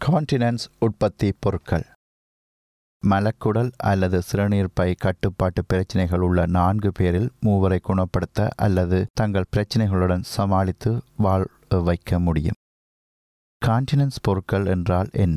continence உற்பத்தி பொருட்கள் மலக்குடல் அல்லது சிறுநீர் பை கட்டுப்பாட்டு பிரச்சினைகள் உள்ள நான்கு பேரில் மூவரை குணப்படுத்த அல்லது தங்கள் பிரச்சினைகளுடன் சமாளித்து வாழ் வைக்க முடியும் கான்டினன்ஸ் பொருட்கள் என்றால் என்ன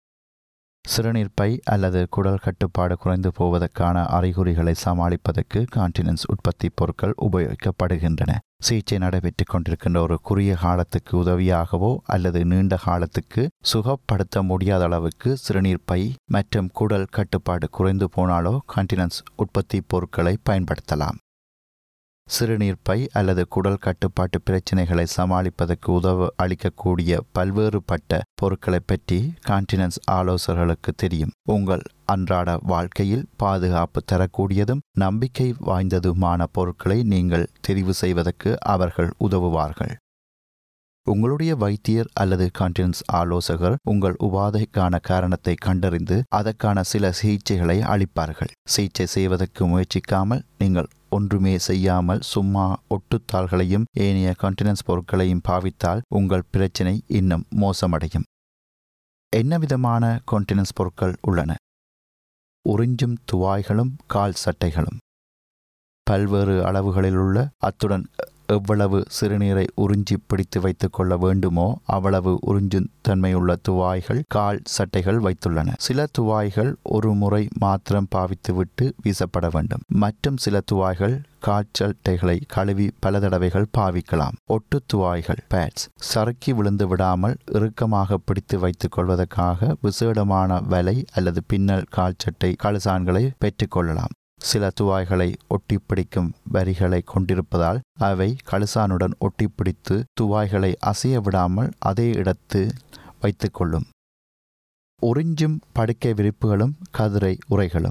சிறுநீர் பை அல்லது குடல் கட்டுப்பாடு குறைந்து போவதற்கான அறிகுறிகளை சமாளிப்பதற்கு கான்டினன்ஸ் உற்பத்தி பொருட்கள் உபயோகிக்கப்படுகின்றன சிகிச்சை நடைபெற்றுக் கொண்டிருக்கின்ற ஒரு குறுகிய காலத்துக்கு உதவியாகவோ அல்லது நீண்ட காலத்துக்கு சுகப்படுத்த முடியாத அளவுக்கு சிறுநீர் பை மற்றும் குடல் கட்டுப்பாடு குறைந்து போனாலோ கான்டினன்ஸ் உற்பத்தி பொருட்களை பயன்படுத்தலாம் சிறுநீர் பை அல்லது குடல் கட்டுப்பாட்டு பிரச்சினைகளை சமாளிப்பதற்கு உதவ அளிக்கக்கூடிய பல்வேறுபட்ட பொருட்களை பற்றி கான்டினன்ஸ் ஆலோசகர்களுக்கு தெரியும் உங்கள் அன்றாட வாழ்க்கையில் பாதுகாப்பு தரக்கூடியதும் நம்பிக்கை வாய்ந்ததுமான பொருட்களை நீங்கள் தெரிவு செய்வதற்கு அவர்கள் உதவுவார்கள் உங்களுடைய வைத்தியர் அல்லது கான்டினன்ஸ் ஆலோசகர் உங்கள் உபாதைக்கான காரணத்தை கண்டறிந்து அதற்கான சில சிகிச்சைகளை அளிப்பார்கள் சிகிச்சை செய்வதற்கு முயற்சிக்காமல் நீங்கள் ஒன்றுமே செய்யாமல் சும்மா ஒட்டுத்தாள்களையும் ஏனைய கான்டினன்ஸ் பொருட்களையும் பாவித்தால் உங்கள் பிரச்சினை இன்னும் மோசமடையும் என்ன விதமான கான்டினன்ஸ் பொருட்கள் உள்ளன உறிஞ்சும் துவாய்களும் கால் சட்டைகளும் பல்வேறு அளவுகளில் உள்ள அத்துடன் எவ்வளவு சிறுநீரை உறிஞ்சி பிடித்து வைத்துக் கொள்ள வேண்டுமோ அவ்வளவு உறிஞ்சும் தன்மையுள்ள துவாய்கள் கால் சட்டைகள் வைத்துள்ளன சில துவாய்கள் ஒரு முறை மாத்திரம் பாவித்துவிட்டு வீசப்பட வேண்டும் மற்றும் சில துவாய்கள் காய்ச்சட்டைகளை கழுவி பல தடவைகள் பாவிக்கலாம் ஒட்டு துவாய்கள் பேட்ஸ் சறுக்கி விழுந்து விடாமல் இறுக்கமாக பிடித்து வைத்துக் கொள்வதற்காக விசேடமான வலை அல்லது பின்னல் கால்சட்டை கழுசான்களை பெற்றுக்கொள்ளலாம் சில துவாய்களை ஒட்டிப்பிடிக்கும் வரிகளை கொண்டிருப்பதால் அவை கழுசானுடன் ஒட்டிப்பிடித்து துவாய்களை அசைய விடாமல் அதே இடத்து வைத்துக்கொள்ளும் உறிஞ்சும் படுக்கை விரிப்புகளும் கதிரை உரைகளும்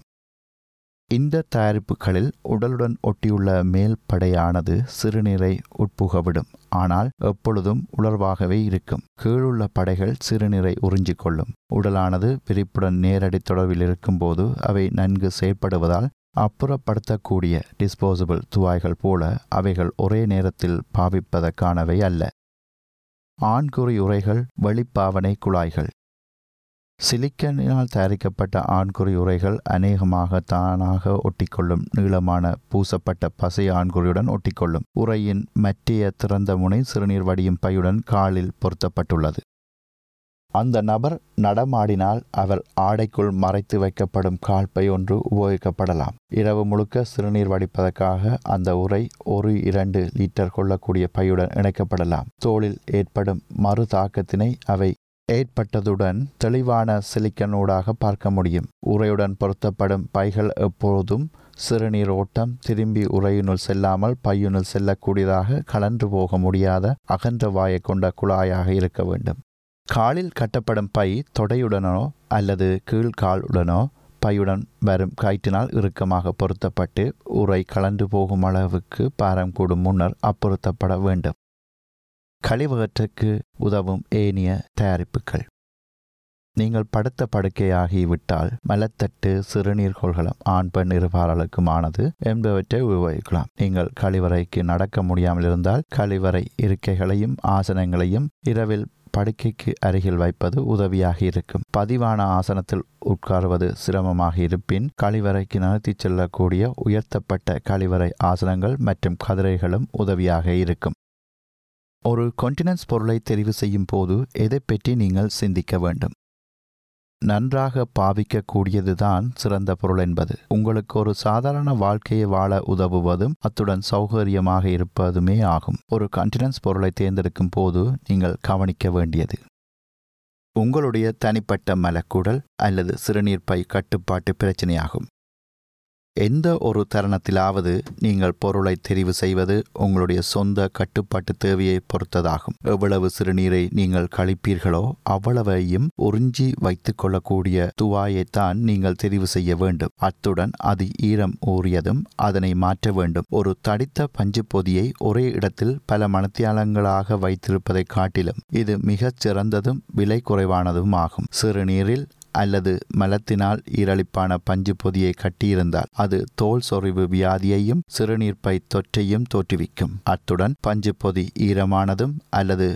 இந்த தயாரிப்புகளில் உடலுடன் ஒட்டியுள்ள மேல் படையானது சிறுநீரை உட்புகவிடும் ஆனால் எப்பொழுதும் உலர்வாகவே இருக்கும் கீழுள்ள படைகள் சிறுநீரை உறிஞ்சிக் கொள்ளும் உடலானது விரிப்புடன் நேரடி தொடர்பில் இருக்கும்போது அவை நன்கு செயற்படுவதால் அப்புறப்படுத்தக்கூடிய டிஸ்போசபிள் துவாய்கள் போல அவைகள் ஒரே நேரத்தில் பாவிப்பதற்கானவை அல்ல ஆண்குறி உரைகள் வெளிப்பாவனை குழாய்கள் சிலிக்கனினால் தயாரிக்கப்பட்ட ஆண்குறி உரைகள் அநேகமாக தானாக ஒட்டிக்கொள்ளும் நீளமான பூசப்பட்ட பசை ஆண்குறியுடன் ஒட்டிக்கொள்ளும் உரையின் மற்றைய திறந்த முனை சிறுநீர் வடியும் பையுடன் காலில் பொருத்தப்பட்டுள்ளது அந்த நபர் நடமாடினால் அவர் ஆடைக்குள் மறைத்து வைக்கப்படும் கால்பை ஒன்று உபயோகிக்கப்படலாம் இரவு முழுக்க சிறுநீர் வடிப்பதற்காக அந்த உரை ஒரு இரண்டு லிட்டர் கொள்ளக்கூடிய பையுடன் இணைக்கப்படலாம் தோளில் ஏற்படும் மறு தாக்கத்தினை அவை ஏற்பட்டதுடன் தெளிவான சிலிக்கனூடாக பார்க்க முடியும் உரையுடன் பொருத்தப்படும் பைகள் எப்போதும் சிறுநீர் ஓட்டம் திரும்பி உரையினுள் செல்லாமல் பையினுள் செல்லக்கூடியதாக கலன்று போக முடியாத அகன்ற வாயை கொண்ட குழாயாக இருக்க வேண்டும் காலில் கட்டப்படும் பை தொடையுடனோ அல்லது கீழ்காலுடனோ பையுடன் வரும் கயிற்றினால் இறுக்கமாக பொருத்தப்பட்டு உரை கலந்து போகும் அளவுக்கு பாரம் கூடும் முன்னர் அப்புறத்தப்பட வேண்டும் கழிவகற்றுக்கு உதவும் ஏனிய தயாரிப்புகள் நீங்கள் படுத்த படுக்கையாகிவிட்டால் மலத்தட்டு சிறுநீர் கொள்கலம் ஆண் பெண் இருபாலருக்குமானது என்பவற்றை உபயோகிக்கலாம் நீங்கள் கழிவறைக்கு நடக்க முடியாமல் இருந்தால் கழிவறை இருக்கைகளையும் ஆசனங்களையும் இரவில் படுக்கைக்கு அருகில் வைப்பது உதவியாக இருக்கும் பதிவான ஆசனத்தில் உட்காருவது சிரமமாக இருப்பின் கழிவறைக்கு நகர்த்திச் செல்லக்கூடிய உயர்த்தப்பட்ட கழிவறை ஆசனங்கள் மற்றும் கதிரைகளும் உதவியாக இருக்கும் ஒரு கொண்டினன்ஸ் பொருளை தெரிவு செய்யும் போது எதை பற்றி நீங்கள் சிந்திக்க வேண்டும் நன்றாக பாவிக்கக்கூடியதுதான் சிறந்த பொருள் என்பது உங்களுக்கு ஒரு சாதாரண வாழ்க்கையை வாழ உதவுவதும் அத்துடன் சௌகரியமாக இருப்பதுமே ஆகும் ஒரு கண்டினன்ஸ் பொருளை தேர்ந்தெடுக்கும் போது நீங்கள் கவனிக்க வேண்டியது உங்களுடைய தனிப்பட்ட மலக்குடல் அல்லது சிறுநீர் பை கட்டுப்பாட்டு பிரச்சனையாகும் எந்த ஒரு தருணத்திலாவது நீங்கள் பொருளை தெரிவு செய்வது உங்களுடைய சொந்த கட்டுப்பாட்டு தேவையை பொறுத்ததாகும் எவ்வளவு சிறுநீரை நீங்கள் கழிப்பீர்களோ அவ்வளவையும் உறிஞ்சி வைத்துக் கொள்ளக்கூடிய துவாயைத்தான் நீங்கள் தெரிவு செய்ய வேண்டும் அத்துடன் அது ஈரம் ஊறியதும் அதனை மாற்ற வேண்டும் ஒரு தடித்த பஞ்சு பொதியை ஒரே இடத்தில் பல மணத்தியாலங்களாக வைத்திருப்பதை காட்டிலும் இது மிகச் சிறந்ததும் விலை குறைவானதும் ஆகும் சிறுநீரில் அல்லது மலத்தினால் ஈரழிப்பான பஞ்சு பொதியை கட்டியிருந்தால் அது தோல் சொறிவு வியாதியையும் சிறுநீர்ப்பை தொற்றையும் தோற்றுவிக்கும் அத்துடன் பஞ்சு பொதி ஈரமானதும் அல்லது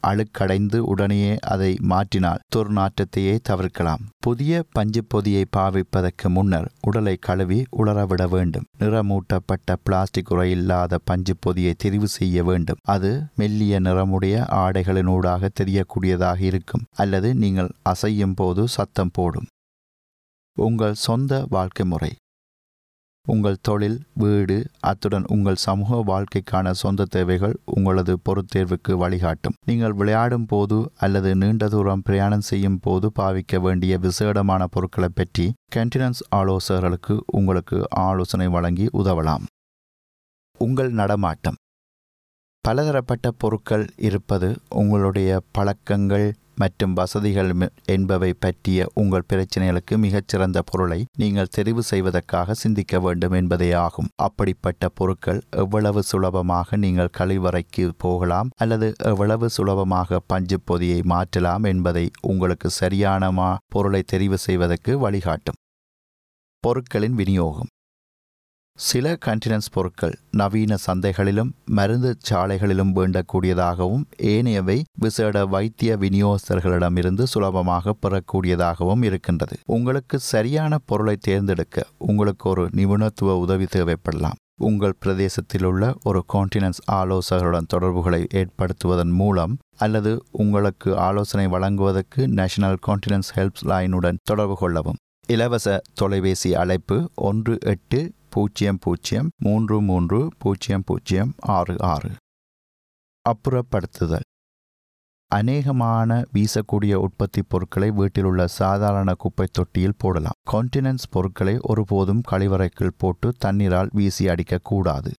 அழுக்கடைந்து உடனேயே அதை மாற்றினால் துர்நாற்றத்தையே தவிர்க்கலாம் புதிய பஞ்சு பொதியை பாவிப்பதற்கு முன்னர் உடலை கழுவி உலரவிட வேண்டும் நிறமூட்டப்பட்ட பிளாஸ்டிக் உரையில்லாத பஞ்சு பொதியை தெரிவு செய்ய வேண்டும் அது மெல்லிய நிறமுடைய ஆடைகளினூடாக தெரியக்கூடியதாக இருக்கும் அல்லது நீங்கள் அசையும் போது சத்தம் போடும் உங்கள் சொந்த வாழ்க்கை முறை உங்கள் தொழில் வீடு அத்துடன் உங்கள் சமூக வாழ்க்கைக்கான சொந்த தேவைகள் உங்களது பொறுத்தேர்வுக்கு வழிகாட்டும் நீங்கள் விளையாடும் போது அல்லது நீண்ட தூரம் பிரயாணம் செய்யும் போது பாவிக்க வேண்டிய விசேடமான பொருட்களை பற்றி கண்டினன்ஸ் ஆலோசகர்களுக்கு உங்களுக்கு ஆலோசனை வழங்கி உதவலாம் உங்கள் நடமாட்டம் பலதரப்பட்ட பொருட்கள் இருப்பது உங்களுடைய பழக்கங்கள் மற்றும் வசதிகள் என்பவை பற்றிய உங்கள் பிரச்சனைகளுக்கு மிகச்சிறந்த பொருளை நீங்கள் தெரிவு செய்வதற்காக சிந்திக்க வேண்டும் என்பதே ஆகும் அப்படிப்பட்ட பொருட்கள் எவ்வளவு சுலபமாக நீங்கள் கழிவறைக்கு போகலாம் அல்லது எவ்வளவு சுலபமாக பஞ்சு பொதியை மாற்றலாம் என்பதை உங்களுக்கு சரியான பொருளை தெரிவு செய்வதற்கு வழிகாட்டும் பொருட்களின் விநியோகம் சில கண்டினன்ஸ் பொருட்கள் நவீன சந்தைகளிலும் மருந்து சாலைகளிலும் வேண்டக்கூடியதாகவும் ஏனையவை விசேட வைத்திய விநியோகஸ்தர்களிடமிருந்து சுலபமாக பெறக்கூடியதாகவும் இருக்கின்றது உங்களுக்கு சரியான பொருளை தேர்ந்தெடுக்க உங்களுக்கு ஒரு நிபுணத்துவ உதவி தேவைப்படலாம் உங்கள் பிரதேசத்தில் உள்ள ஒரு கான்டினன்ஸ் ஆலோசகருடன் தொடர்புகளை ஏற்படுத்துவதன் மூலம் அல்லது உங்களுக்கு ஆலோசனை வழங்குவதற்கு நேஷனல் கான்டினன்ஸ் ஹெல்ப் லைனுடன் தொடர்பு கொள்ளவும் இலவச தொலைபேசி அழைப்பு ஒன்று எட்டு பூஜ்ஜியம் பூஜ்ஜியம் மூன்று மூன்று பூஜ்ஜியம் பூஜ்ஜியம் ஆறு ஆறு அப்புறப்படுத்துதல் அநேகமான வீசக்கூடிய உற்பத்தி பொருட்களை வீட்டில் உள்ள சாதாரண குப்பை தொட்டியில் போடலாம் கான்டினன்ஸ் பொருட்களை ஒருபோதும் கழிவறைக்குள் போட்டு தண்ணீரால் வீசி அடிக்கக்கூடாது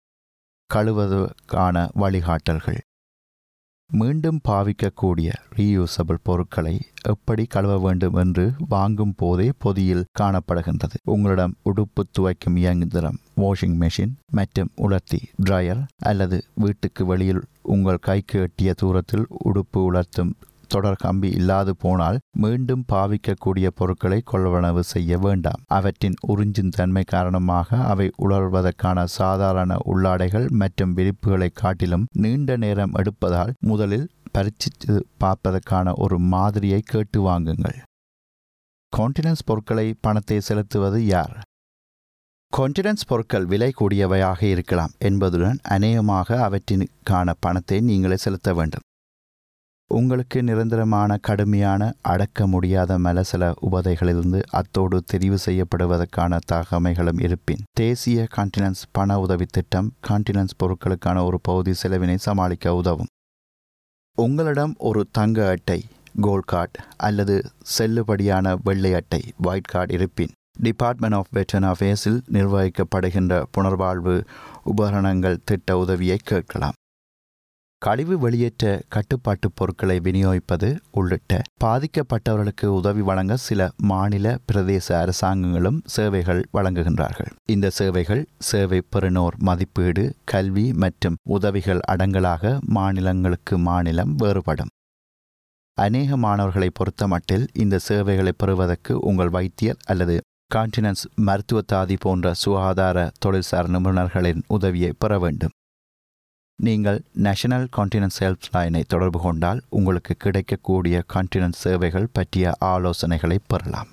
கழுவதற்கான வழிகாட்டல்கள் மீண்டும் பாவிக்கக்கூடிய ரீயூசபிள் பொருட்களை எப்படி கழுவ வேண்டும் என்று வாங்கும் போதே பொதியில் காணப்படுகின்றது உங்களிடம் உடுப்பு துவைக்கும் இயந்திரம் வாஷிங் மெஷின் மற்றும் உலர்த்தி ட்ரையர் அல்லது வீட்டுக்கு வெளியில் உங்கள் கைக்கு எட்டிய தூரத்தில் உடுப்பு உலர்த்தும் தொடர் கம்பி இல்லாது போனால் மீண்டும் பாவிக்கக்கூடிய பொருட்களை கொள்வனவு செய்ய வேண்டாம் அவற்றின் உறிஞ்சும் தன்மை காரணமாக அவை உலர்வதற்கான சாதாரண உள்ளாடைகள் மற்றும் விரிப்புகளை காட்டிலும் நீண்ட நேரம் எடுப்பதால் முதலில் பரிச்சித்து பார்ப்பதற்கான ஒரு மாதிரியை கேட்டு வாங்குங்கள் கான்டினன்ஸ் பொருட்களை பணத்தை செலுத்துவது யார் கான்டினன்ஸ் பொருட்கள் விலை கூடியவையாக இருக்கலாம் என்பதுடன் அநேகமாக அவற்றிற்கான பணத்தை நீங்களே செலுத்த வேண்டும் உங்களுக்கு நிரந்தரமான கடுமையான அடக்க முடியாத மலசல உபதைகளிலிருந்து அத்தோடு தெரிவு செய்யப்படுவதற்கான தகமைகளும் இருப்பின் தேசிய கான்டினன்ஸ் பண உதவி திட்டம் கான்டினன்ஸ் பொருட்களுக்கான ஒரு பகுதி செலவினை சமாளிக்க உதவும் உங்களிடம் ஒரு தங்க அட்டை கோல்ட் கார்டு அல்லது செல்லுபடியான வெள்ளை அட்டை ஒயிட் கார்டு இருப்பின் டிபார்ட்மெண்ட் ஆஃப் வெட்டர்ன் அஃபேர்ஸில் நிர்வகிக்கப்படுகின்ற புனர்வாழ்வு உபகரணங்கள் திட்ட உதவியை கேட்கலாம் கழிவு வெளியேற்ற கட்டுப்பாட்டு பொருட்களை விநியோகிப்பது உள்ளிட்ட பாதிக்கப்பட்டவர்களுக்கு உதவி வழங்க சில மாநில பிரதேச அரசாங்கங்களும் சேவைகள் வழங்குகின்றார்கள் இந்த சேவைகள் சேவை பெறுநோர் மதிப்பீடு கல்வி மற்றும் உதவிகள் அடங்கலாக மாநிலங்களுக்கு மாநிலம் வேறுபடும் அநேக மாணவர்களை பொறுத்தமட்டில் இந்த சேவைகளை பெறுவதற்கு உங்கள் வைத்தியர் அல்லது கான்டினன்ஸ் மருத்துவ தாதி போன்ற சுகாதார தொழில்சார் நிபுணர்களின் உதவியை பெற வேண்டும் நீங்கள் நேஷனல் கான்டினன்ஸ் ஹெல்ப் லைனை தொடர்பு கொண்டால் உங்களுக்கு கிடைக்கக்கூடிய கான்டினன்ஸ் சேவைகள் பற்றிய ஆலோசனைகளை பெறலாம்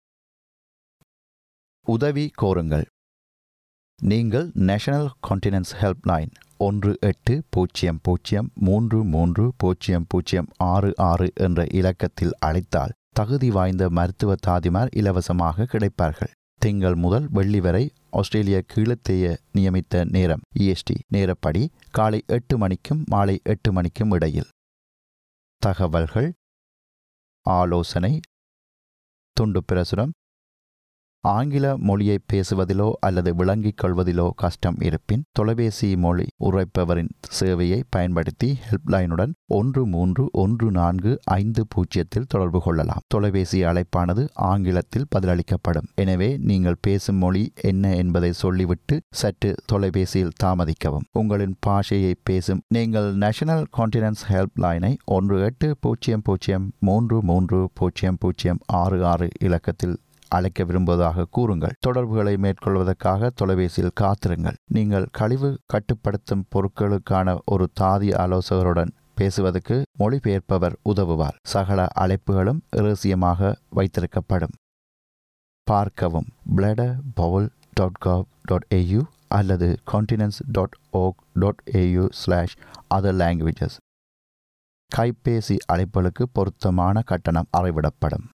உதவி கோருங்கள் நீங்கள் நேஷனல் கான்டினன்ஸ் ஹெல்ப் லைன் ஒன்று எட்டு பூஜ்ஜியம் பூஜ்ஜியம் மூன்று மூன்று பூஜ்ஜியம் பூஜ்ஜியம் ஆறு ஆறு என்ற இலக்கத்தில் அழைத்தால் தகுதி வாய்ந்த மருத்துவ தாதிமார் இலவசமாக கிடைப்பார்கள் திங்கள் முதல் வெள்ளி வரை ஆஸ்திரேலிய கீழத்தேய நியமித்த நேரம் இஎஸ்டி நேரப்படி காலை எட்டு மணிக்கும் மாலை எட்டு மணிக்கும் இடையில் தகவல்கள் ஆலோசனை துண்டு பிரசுரம் ஆங்கில மொழியை பேசுவதிலோ அல்லது விளங்கிக் கொள்வதிலோ கஷ்டம் இருப்பின் தொலைபேசி மொழி உரைப்பவரின் சேவையை பயன்படுத்தி ஹெல்ப்லைனுடன் ஒன்று மூன்று ஒன்று நான்கு ஐந்து பூஜ்ஜியத்தில் தொடர்பு கொள்ளலாம் தொலைபேசி அழைப்பானது ஆங்கிலத்தில் பதிலளிக்கப்படும் எனவே நீங்கள் பேசும் மொழி என்ன என்பதை சொல்லிவிட்டு சற்று தொலைபேசியில் தாமதிக்கவும் உங்களின் பாஷையை பேசும் நீங்கள் நேஷனல் கான்டினன்ஸ் ஹெல்ப் லைனை ஒன்று எட்டு பூஜ்ஜியம் பூஜ்ஜியம் மூன்று மூன்று பூஜ்ஜியம் பூஜ்ஜியம் ஆறு ஆறு இலக்கத்தில் அழைக்க விரும்புவதாக கூறுங்கள் தொடர்புகளை மேற்கொள்வதற்காக தொலைபேசியில் காத்திருங்கள் நீங்கள் கழிவு கட்டுப்படுத்தும் பொருட்களுக்கான ஒரு தாதி ஆலோசகருடன் பேசுவதற்கு மொழிபெயர்ப்பவர் உதவுவார் சகல அழைப்புகளும் இரகசியமாக வைத்திருக்கப்படும் பார்க்கவும் bladder bowel dot gov dot AU அல்லது continence dot org dot AU slash other languages கைபேசி அழைப்புகளுக்கு பொருத்தமான கட்டணம் அறவிடப்படும்